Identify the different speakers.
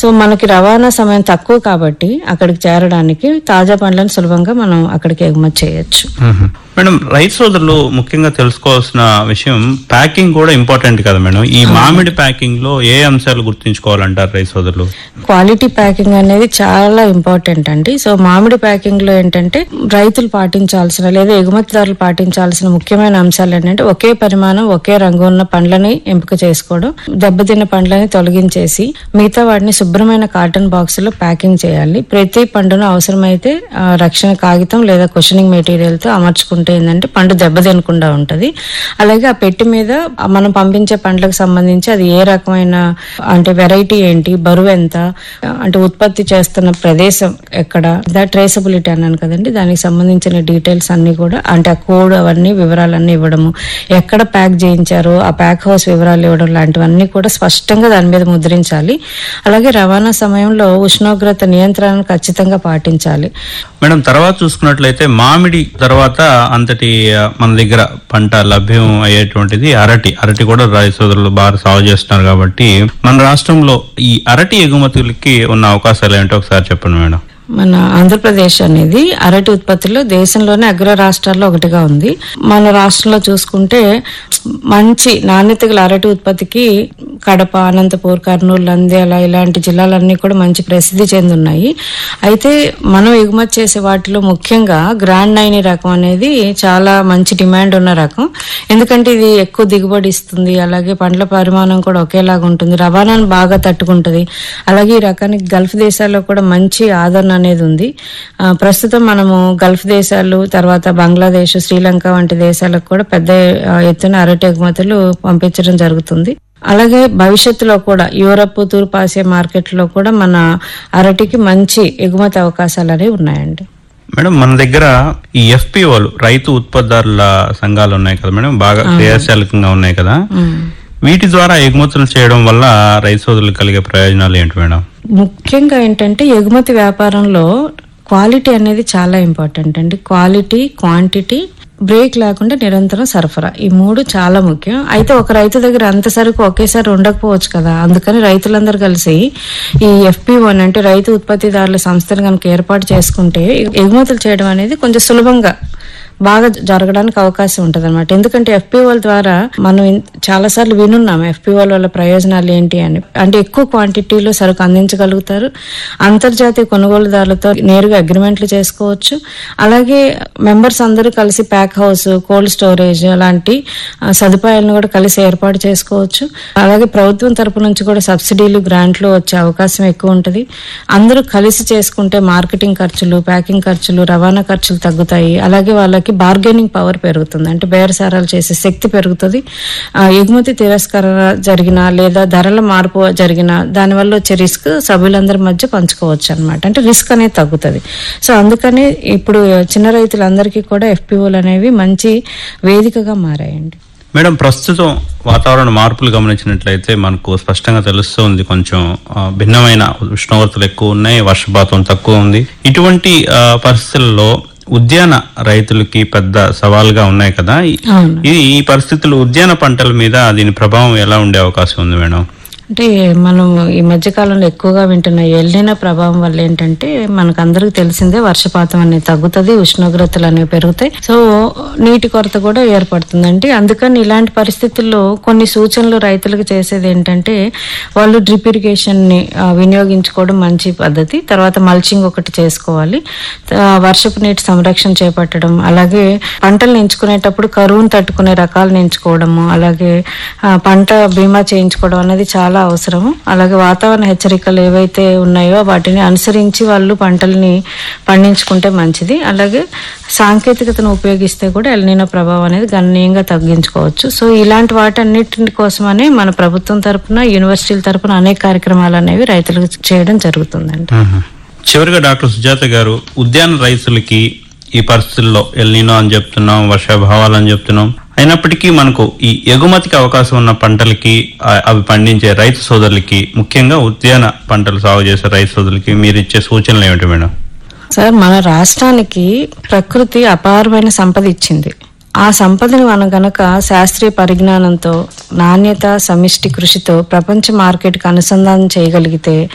Speaker 1: So మనకి రవాణా సమయం తక్కువ కాబట్టి అక్కడికి చేరడానికి తాజా పండ్లను సులభంగా మనం అక్కడికి ఎగుమతి చేయొచ్చు
Speaker 2: మ్మ్. మేడం రైతు సోదరులు ముఖ్యంగా తెలుసుకోవాల్సిన విషయం ప్యాకింగ్ కూడా ఇంపార్టెంట్ కదా మేడం ఈ మామిడి ప్యాకింగ్ లో ఏ అంశాలు గుర్తుంచుకోవాలంటారు రైతు సోదరులు
Speaker 1: క్వాలిటీ ప్యాకింగ్ అనేది చాలా ఇంపార్టెంట్ అండి సో మామిడి ప్యాకింగ్ లో ఏంటంటే రైతులు పాటించాల్సిన లేదా ఎగుమతిదారులు పాటించాల్సిన ముఖ్యమైన అంశాలు ఏంటంటే ఒకే పరిమాణం ఒకే రంగు ఉన్న పండ్లని ఎంపిక చేసుకోవడం దెబ్బతిన్న పండ్లని తొలగించేసి మిగతా వాటిని శుభ్రమైన కాటన్ బాక్స్ లో ప్యాకింగ్ చేయాలి ప్రతి పండును అవసరమైతే ఆ, రక్షణ కాగితం లేదా క్వశ్చనింగ్ మెటీరియల్ తో అమర్చుకుంటే ఏంటంటే పండు దెబ్బతినకుండా ఉంటది అలాగే ఆ పెట్టి మీద మనం పంపించే పండ్లకు సంబంధించి అది ఏ రకమైన అంటే వెరైటీ ఏంటి బరువు ఎంత అంటే ఉత్పత్తి చేస్తున్న ప్రదేశం ఎక్కడ దా ట్రేసబిలిటీ అన్నాను కదండి దానికి సంబంధించిన డీటెయిల్స్ అన్ని కూడా అంటే ఆ కోడ్ అవన్నీ వివరాలన్నీ ఇవ్వడము ఎక్కడ ప్యాక్ చేయించారో ఆ ప్యాక్ హౌస్ వివరాలు ఇవ్వడం లాంటివన్నీ కూడా స్పష్టంగా దాని మీద ముద్రించాలి అలాగే రవాణా సమయంలో ఉష్ణోగ్రత నియంత్రణను ఖచ్చితంగా పాటించాలి
Speaker 2: మేడం తర్వాత చూసుకున్నట్లయితే మామిడి తర్వాత అంతటి ఆ, మన దగ్గర పంట లభ్యం అయ్యేటువంటిది అరటి అరటి కూడా రైతు సోదరులు బాగా సాగు చేస్తున్నారు కాబట్టి మన రాష్ట్రంలో ఈ అరటి ఎగుమతులకి ఉన్న అవకాశాలు ఏంటో ఒకసారి చెప్పండి మేడం
Speaker 1: మన ఆంధ్రప్రదేశ్ అనేది అరటి ఉత్పత్తిలో దేశంలోనే అగ్ర రాష్ట్రాల్లో ఒకటిగా ఉంది మన రాష్ట్రంలో చూసుకుంటే మంచి నాణ్యత గల అరటి ఉత్పత్తికి కడప అనంతపూర్ కర్నూలు నంద్యాల ఇలాంటి జిల్లాలన్నీ కూడా మంచి ప్రసిద్ధి చెందున్నాయి అయితే మనం ఎగుమతి చేసే వాటిలో ముఖ్యంగా గ్రాండ్ నైని రకం అనేది చాలా మంచి డిమాండ్ ఉన్న రకం ఎందుకంటే ఇది ఎక్కువ దిగుబడి ఇస్తుంది అలాగే పండ్ల పరిమాణం కూడా ఒకేలాగా ఉంటుంది రవాణాను బాగా తట్టుకుంటుంది అలాగే ఈ రకానికి గల్ఫ్ దేశాల్లో కూడా మంచి ఆదరణ అనేది ఉంది ఆ, ప్రస్తుతం మనము గల్ఫ్ దేశాలు తర్వాత బంగ్లాదేశ్ శ్రీలంక వంటి దేశాలకు కూడా పెద్ద ఆ, ఎత్తున అరటి ఎగుమతులు పంపించడం జరుగుతుంది అలాగే భవిష్యత్తులో కూడా యూరప్ తూర్పు ఆసియా మార్కెట్లో కూడా మన అరటికి మంచి ఎగుమతి అవకాశాలు అనేవి ఉన్నాయండి
Speaker 2: మేడం మన దగ్గర ఈ ఎఫ్పిఓలు రైతు ఉత్పత్తిదారుల సంఘాలు ఉన్నాయి కదా మేడం బాగా క్రియాశీలకంగా ఉన్నాయి కదా వీటి ద్వారా ఎగుమతులు చేయడం వల్ల రైతు సోదరులకు కలిగే ప్రయోజనాలు ఏంటి మేడం
Speaker 1: ముఖ్యంగా ఏంటంటే ఎగుమతి వ్యాపారంలో క్వాలిటీ అనేది చాలా ఇంపార్టెంట్ అండి క్వాలిటీ క్వాంటిటీ బ్రేక్ లేకుండా నిరంతరం సరఫరా ఈ మూడు చాలా ముఖ్యం అయితే ఒక రైతు దగ్గర అంత సరుకు ఒకేసారి ఉండకపోవచ్చు కదా అందుకని రైతులందరూ కలిసి ఈ ఎఫ్పిఓ అంటే రైతు ఉత్పత్తిదారుల సంస్థలు కనుక ఏర్పాటు చేసుకుంటే ఎగుమతులు చేయడం అనేది కొంచెం సులభంగా బాగా జరగడానికి అవకాశం ఉంటుంది అనమాట ఎందుకంటే ఎఫ్పిఓల ద్వారా మనం ఇన్- చాలాసార్లు వినున్నాం ఎఫ్పిఓల వల్ల ప్రయోజనాలు ఏంటి అని అంటే ఎక్కువ క్వాంటిటీలో సరుకు అందించగలుగుతారు అంతర్జాతీయ కొనుగోలుదారులతో నేరుగా అగ్రిమెంట్లు చేసుకోవచ్చు అలాగే మెంబర్స్ అందరూ కలిసి ప్యాక్ హౌస్ కోల్డ్ స్టోరేజ్ అలాంటి ఆ, సదుపాయాలను కూడా కలిసి ఏర్పాటు చేసుకోవచ్చు అలాగే ప్రభుత్వం తరపు నుంచి కూడా సబ్సిడీలు గ్రాంట్లు వచ్చే అవకాశం ఎక్కువ ఉంటుంది అందరూ కలిసి చేసుకుంటే మార్కెటింగ్ ఖర్చులు ప్యాకింగ్ ఖర్చులు రవాణా ఖర్చులు తగ్గుతాయి అలాగే వాళ్ళకి బార్గెనింగ్ పవర్ పెరుగుతుంది అంటే బేరసారాలు చేసే శక్తి పెరుగుతుంది ఆ, ఎగుమతి తిరస్కరణ జరిగిన లేదా ధరల మార్పు జరిగిన దానివల్ల వచ్చే రిస్క్ సభ్యులందరి మధ్య పంచుకోవచ్చు అనమాట అంటే రిస్క్ అనేది తగ్గుతుంది సో అందుకని ఇప్పుడు చిన్న రైతులందరికీ కూడా ఎఫ్పిఓలు అనేవి మంచి వేదికగా మారాయండి
Speaker 2: మేడం ప్రస్తుతం వాతావరణ మార్పులు గమనించినట్లయితే మనకు స్పష్టంగా తెలుస్తుంది కొంచెం ఆ, భిన్నమైన ఉష్ణోగ్రతలు ఎక్కువ ఉన్నాయి వర్షపాతం తక్కువ ఉంది ఇటువంటి ఆ, పరిస్థితుల్లో ఉద్యాన రైతులకి పెద్ద సవాల్గా ఉన్నాయి కదా ఈ-
Speaker 1: అవును
Speaker 2: ఈ ఈ పరిస్థితులు ఉద్యాన పంటల మీద దీని ప్రభావం ఎలా ఉండే అవకాశం ఉంది మేడం
Speaker 1: అంటే మనం ఈ మధ్య కాలంలో ఎక్కువగా వింటున్న ఎల్నిన ప్రభావం వల్ల ఏంటంటే మనకు అందరికి తెలిసిందే వర్షపాతం అనేది తగ్గుతుంది ఉష్ణోగ్రతలు అనేవి పెరుగుతాయి సో నీటి కొరత కూడా ఏర్పడుతుంది అంటే అందుకని ఇలాంటి పరిస్థితుల్లో కొన్ని సూచనలు రైతులకు చేసేది ఏంటంటే వాళ్ళు డ్రిప్ ఇరిగేషన్ ని ఆ, వినియోగించుకోవడం మంచి పద్ధతి తర్వాత మల్చింగ్ ఒకటి చేసుకోవాలి ఆ, వర్షపు నీటి సంరక్షణ చేపట్టడం అలాగే పంటలను ఎంచుకునేటప్పుడు కరువును తట్టుకునే రకాలను ఎంచుకోవడము అలాగే ఆ, పంట బీమా చేయించుకోవడం అనేది చాలా అవసరము అలాగే వాతావరణ హెచ్చరికలు ఏవైతే ఉన్నాయో వాటిని అనుసరించి వాళ్ళు పంటల్ని పండించుకుంటే మంచిది అలాగే సాంకేతికతను ఉపయోగిస్తే కూడా ఎల్నినో ప్రభావం అనేది గణనీయంగా తగ్గించుకోవచ్చు సో ఇలాంటి వాటన్నిటి కోసమనే మన ప్రభుత్వం తరపున యూనివర్సిటీల తరపున అనేక కార్యక్రమాలు అనేవి రైతులకు చేయడం జరుగుతుందండి
Speaker 2: చివరిగా డాక్టర్ సుజాత గారు ఉద్యాన రైతులకి ఈ పరిస్థితుల్లో ఎల్నినో అని చెప్తున్నాం వర్షాభావాలు అని చెప్తున్నాం అయినప్పటికీ మనకు ఈ ఎగుమతికి అవకాశం ఉన్న పంటలకి ఆ- అవి పండించే రైతు సోదరులకి ముఖ్యంగా ఉద్యాన పంటలు సాగు చేసే రైతు సోదరులకి మీరు ఇచ్చే సూచనలు ఏమిటి మేడం
Speaker 1: సార్ మన రాష్ట్రానికి ప్రకృతి అపారమైన సంపద ఇచ్చింది ఆ సంపదని మనం గనక శాస్త్రీయ పరిజ్ఞానంతో నాణ్యత సమిష్టి కృషితో ప్రపంచ మార్కెట్కి అనుసంధానం చేయగలిగితే